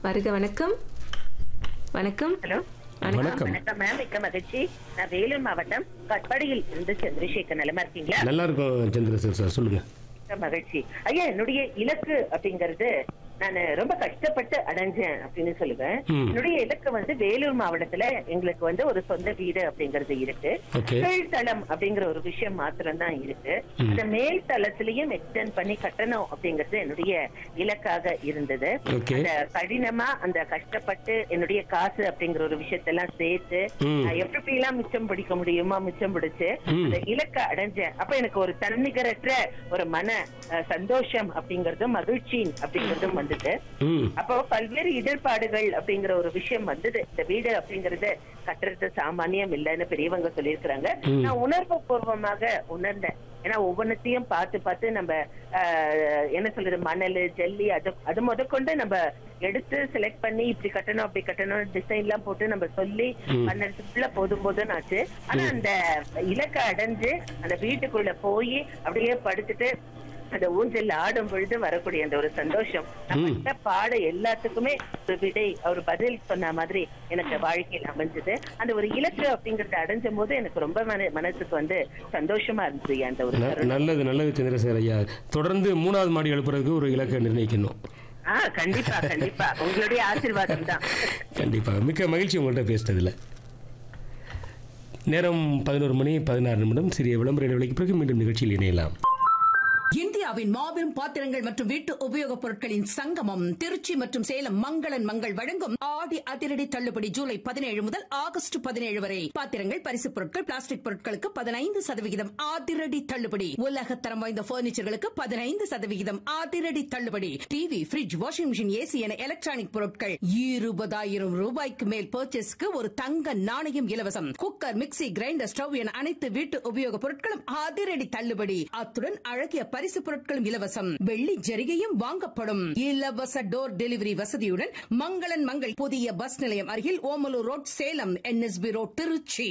வருக வணக்கம் வணக்கம் ஹலோ வணக்கம். வணக்கம் மேம் மிக்க மகிழ்ச்சி நான் வேலூர் மாவட்டம் கட்பாடியில் இருந்து சந்திரசேகர் நலமா இருக்கீங்களா நல்லா இருக்கும் சந்திரசேகர் சார் சொல்லுங்க மிக்க மகிழ்ச்சி ஐயா என்னுடைய இலக்கு அப்படிங்கறது நான் ரொம்ப கஷ்டப்பட்டு அடைஞ்சேன் அப்படின்னு சொல்லுவேன் ம். என்னுடைய இலக்கு வந்து வேலூர் மாவட்டத்துல எங்களுக்கு வந்து ஒரு சொந்த வீடு அப்படிங்கறது இருக்கு Okay. கீழ்த்தளம் அப்படிங்கிற ஒரு விஷயம் மாத்திரம் தான் இருக்கு ம். இந்த மேல் தளத்திலையும் எக்ஸ்டெண்ட் பண்ணி கட்டணும் அப்படிங்கறது என்னுடைய இலக்காக இருந்தது Okay. அந்த கடினமா அந்த கஷ்டப்பட்டு என்னுடைய காசு அப்படிங்கிற ஒரு விஷயத்தெல்லாம் சேர்த்து ம். நான் எப்படி எப்படி எல்லாம் மிச்சம் பிடிக்க முடியுமோ மிச்சம் பிடிச்சு ம். அந்த இலக்க அடைஞ்சேன் அப்ப எனக்கு ஒரு தன்னிகரற்ற ஒரு மன அஹ், சந்தோஷம் அப்படிங்கறதும் மகிழ்ச்சி அப்படிங்கறதும் வந்தது ம் அப்போ பல்வேறு இடர்பாடுகள் அப்படிங்கிற ஒரு விஷயம் வந்தது இந்த வீடு அப்படிங்கறது கட்டுறது சாமானியம் இல்லைன்னு பெரியவங்க சொல்லியிருக்கிறாங்க ம். நான் உணர்வு பூர்வமாக உணர்ந்தேன் ஏன்னா ஒவ்வொன்றத்தையும் பார்த்து பார்த்து நம்ம ஆஹ், என்ன சொல்றது மணல் ஜல்லி அது அது முதற்கொண்டு நம்ம எடுத்து செலக்ட் பண்ணி இப்படி கட்டணும் அப்படி கட்டணும் டிசைன் எல்லாம் போட்டு நம்ம சொல்லி ம். பண்ணதுக்குள்ள போதும் போதும் ஆச்சு ஆனா அந்த இலக்கை அடைஞ்சு அந்த வீட்டுக்குள்ள போய் அப்படியே படுத்துட்டு அந்த ஊஞ்சல் ஆடும் பொழுது வரக்கூடிய அந்த ஒரு சந்தோஷம் நான் ம். பட்ட பாட எல்லாத்துக்குமே ஒரு விடை ஒரு பதில் சொன்ன மாதிரி எனக்கு வாழ்க்கையில் அமைஞ்சது அந்த ஒரு இலக்கு அப்படிங்கறத அடைஞ்ச போது எனக்கு ரொம்ப மன- மனசுக்கு வந்து சந்தோஷமா இருந்தது அந்த ஒரு ந- தருணம். நல்லது நல்லது சந்திரசேகர் ஐயா தொடர்ந்து மூணாவது மாடி எழுப்புறதுக்கு ஒரு இலக்கை நிர்ணயிக்கணும் ஆ கண்டிப்பா கண்டிப்பா உங்களுடைய ஆசீர்வாதம் தான் கண்டிப்பாக மிக்க மகிழ்ச்சி உங்கள்கிட்ட பேசினதில் நேரம் பதினோரு மணி பதினாறு நிமிடம் சிறிய விளம்பர இடைவெளிக்கு பிறகு மீண்டும் நிகழ்ச்சியில் இணையலாம் இந்தியாவின் மாபெரும் பாத்திரங்கள் மற்றும் வீட்டு உபயோகப் பொருட்களின் சங்கமம் திருச்சி மற்றும் சேலம் மங்களன் மங்கள் வழங்கும் ஆடி அதிரடி தள்ளுபடி ஜூலை பதினேழு முதல் ஆகஸ்ட் பதினேழு வரை பாத்திரங்கள் பரிசுப் பொருட்கள் பிளாஸ்டிக் பொருட்களுக்கு பதினைந்து சதவிகிதம் அதிரடி தள்ளுபடி உலகத்தரம் வாய்ந்த பர்னிச்சர்களுக்கு பதினைந்து சதவிகிதம் அதிரடி தள்ளுபடி TV fridge washing machine AC என எலக்ட்ரானிக் பொருட்கள் இருபதாயிரம் ரூபாய்க்கு மேல் பர்ச்சேஸ்க்கு ஒரு தங்க நாணயம் இலவசம் குக்கர் மிக்ஸி கிரைண்டர் ஸ்டவ் என அனைத்து வீட்டு உபயோகப் பொருட்களும் அதிரடி தள்ளுபடி அத்துடன் அழகிய பரிசு பொருட்களும் இலவசம் வெள்ளி ஜரிகையும் வாங்கப்படும் இலவச டோர் டெலிவரி வசதியுடன் மங்களன் மங்கள் புதிய பஸ் நிலையம் அருகில் Omalur road Salem NSP road Trichy